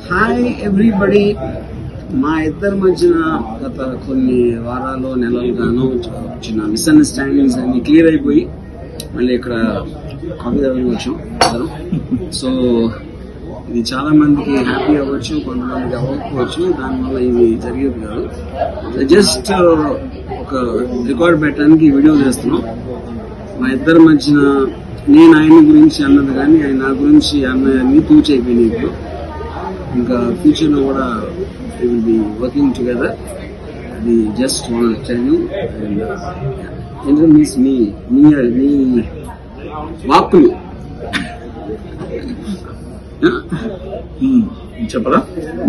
Hi everybody మా ఇద్దరి మధ్యన గత కొన్ని వారాలు నెలలుగాను చిన్న మిస్అండర్స్టాండింగ్స్ అన్ని క్లియర్ అయిపోయి మళ్ళీ ఇక్కడ కాఫీ తాగడానికి వచ్చాం అందరం సో ఇది చాలా మందికి హ్యాపీ అవ్వచ్చు కొంతమందికి అవ్వకపోవచ్చు దానివల్ల ఇది జరిగేది కాదు జస్ట్ ఒక రికార్డ్ పెట్టడానికి ఈ వీడియో చేస్తున్నాం మా ఇద్దరి మధ్యన నేను ఆయన గురించి అన్నది కానీ ఆయన నా గురించి అన్నది తూచి అయిపోయినాయి ఇప్పుడు ఇంకా ఫ్యూచర్ లో కూడా విల్ బి వర్కింగ్ టుగెదర్ అది just one tell you and means మీ మీ మీ వాక్కులు ఉమ్, చెప్పరా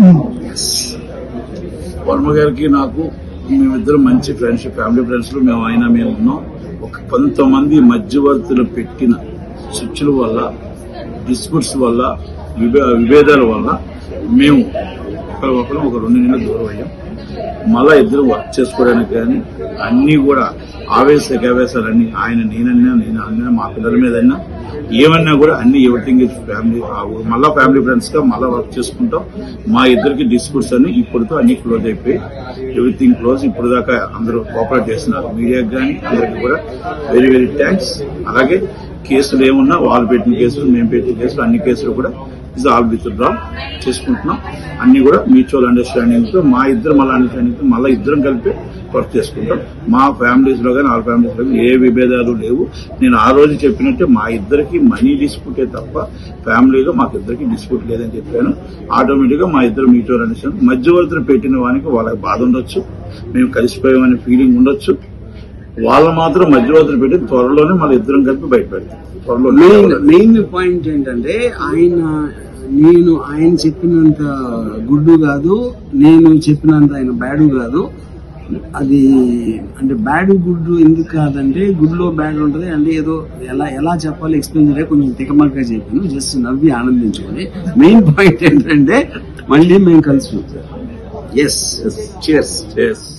వర్మ గారికి నాకు మేమిద్దరం మంచి ఫ్రెండ్షిప్ ఫ్యామిలీ ఫ్రెండ్స్ లో మేము ఆయన మేము ఉన్నాం ఒక కొంతమంది మధ్యవర్తులు పెట్టిన స్విచ్ల వల్ల డిస్ప్యూట్స్ వల్ల విభే విభేదాల వల్ల మేము ఒకరి ఒకరు ఒక రెండు నెలలు దూరం అయ్యాం మళ్ళా ఇద్దరు వర్క్ చేసుకోవడానికి కానీ అన్నీ కూడా ఆవేశ ఆవేశాలన్నీ ఆయన నేనన్నా నేను అన్నా మా పిల్లల మీద అయినా ఏమన్నా కూడా అన్ని ఎవ్రీథింగ్ ఇస్ ఫ్యామిలీ మళ్ళా ఫ్యామిలీ ఫ్రెండ్స్ గా మళ్ళా వర్క్ చేసుకుంటాం మా ఇద్దరికి డిస్ప్యూట్స్ అన్ని ఇప్పుడుతో అన్ని క్లోజ్ అయిపోయి ఎవ్రీథింగ్ క్లోజ్ ఇప్పుడు దాకా అందరూ కోఆపరేట్ చేస్తున్నారు మీడియాకి కానీ అందరికి కూడా వెరీ వెరీ థ్యాంక్స్ అలాగే కేసులు ఏమున్నా వాళ్ళు పెట్టిన కేసులు మేము పెట్టిన కేసులు అన్ని కేసులు కూడా ఇస్ ఆల్ విత్ డ్రా చేసుకుంటున్నాం అన్ని కూడా మ్యూచువల్ అండర్స్టాండింగ్ తో మా ఇద్దరు మళ్ళీ అండర్స్టాండింగ్ తో మళ్ళీ ఇద్దరం కలిపి వర్క్ చేసుకుంటాం మా ఫ్యామిలీస్ లో కానీ ఆల్ ఫ్యామిలీస్ లో కానీ ఏ విభేదాలు లేవు నేను ఆ రోజు చెప్పినట్టే మా ఇద్దరికి మనీ డిస్ప్యూటే తప్ప ఫ్యామిలీలో మాకు ఇద్దరికి డిస్ప్యూట్ లేదని చెప్పాను ఆటోమేటిక్ గా మా ఇద్దరు మ్యూచువల్ అండర్స్టాండింగ్ మధ్యవర్తులు పెట్టిన వానికి వాళ్ళకి బాధ ఉండొచ్చు మేము కలిసిపోయామనే ఫీలింగ్ ఉండొచ్చు వాళ్ళు మాత్రం మధ్యవర్తులు పెట్టి త్వరలోనే మళ్ళీ ఇద్దరం కలిపి బయట పెడతాం మెయిన్ త్వరలో మెయిన్ పాయింట్ ఏంటంటే ఆయన నేను ఆయన చెప్పినంత గుడ్డు కాదు నేను చెప్పినంత ఆయన బ్యాడు కాదు అది అంటే బ్యాడ్ గుడ్డు ఎందుకు కాదంటే గుడ్లో బ్యాడ్ ఉంటుంది అంటే ఏదో ఎలా ఎలా చెప్పాలి ఎక్స్ప్లెయిన్ చేయలే కొంచెం తికమకగా చెప్పాను జస్ట్ నవ్వి ఆనందించుకోండి మెయిన్ పాయింట్ ఏంటంటే మళ్ళీ మేము కలిసి ఎస్ చియర్స్ Yes.